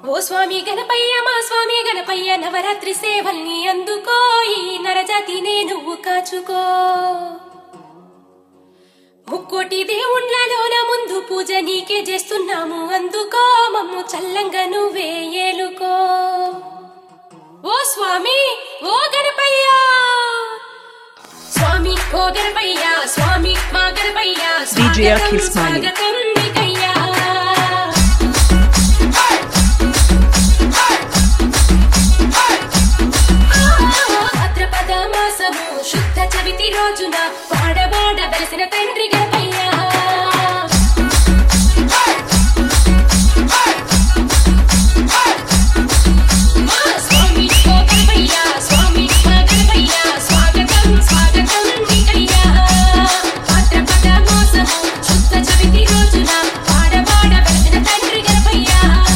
ఓ స్వామి గణపయ్య మా స్వామి గణపయ్య నవరాత్రి సేవల్ని అందుకో ఈ నరజాతినే నువ్వు కాచుకో ముక్కోటి దేవుళ్ళలోన ముందు పూజ నీకే చేస్తున్నాము అందుకో మమ్ము చల్లంగా నువ్వే ఏలుకో ఓ స్వామి ఓ గణపయ్య స్వామి ఓ గణపయ్య స్వామి మా గణపయ్య DJ స్వాగతం, Akhil Smiley. స్వాగతం నీకయ్యా భాద్రపద మాసము శుద్ధ చవితి రోజున పాడబాడ వెలసిన తండ్రి గణపయ్య మా స్వామి ఓ గణపయ్య స్వామి మా గణపయ్య స్వాగతం స్వాగతం నీకయ్యా భాద్రపద మాసము శుద్ధ చవితి రోజున పాడబాడ వెలసిన తండ్రి Ganapayya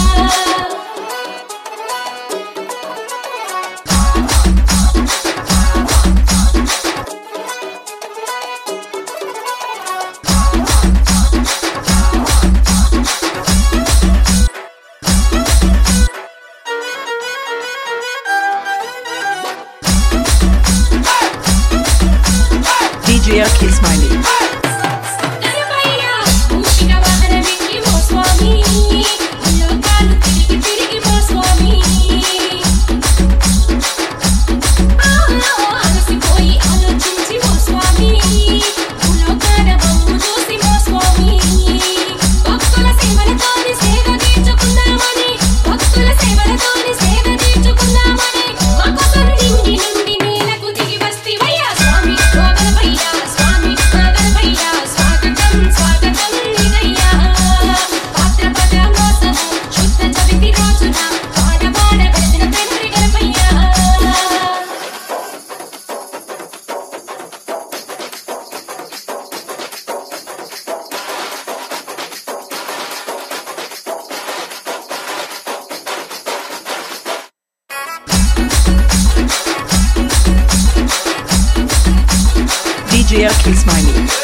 DJ Akhil Smiley. Ganapayya ఊపిన వాహనమెక్కి ఓ స్వామి లోకాలు తిరిగి తిరిగి ఓ స్వామి అలసిపోయి ఆలోచించి ఓ స్వామి లోకాల మమ్ము చూసి ఓ స్వామి భక్తుల సేవలతోని సేవ తీర్చుకుందామని భక్తుల సేవలతోని సేవ తీర్చుకుందామని మా కోసం నింగి నుండి నేలకు దిగి వస్తివయ్యా స్వామి ఓ గణపయ్య స్వామి మా గణపయ్య స్వాగతం స్వాగతం నీకయ్యా భాద్రపద మాసము శుద్ధ చవితి రోజున పాడబాడ వెలసిన తండ్రి గణపయ్య DJ Akhil Smiley.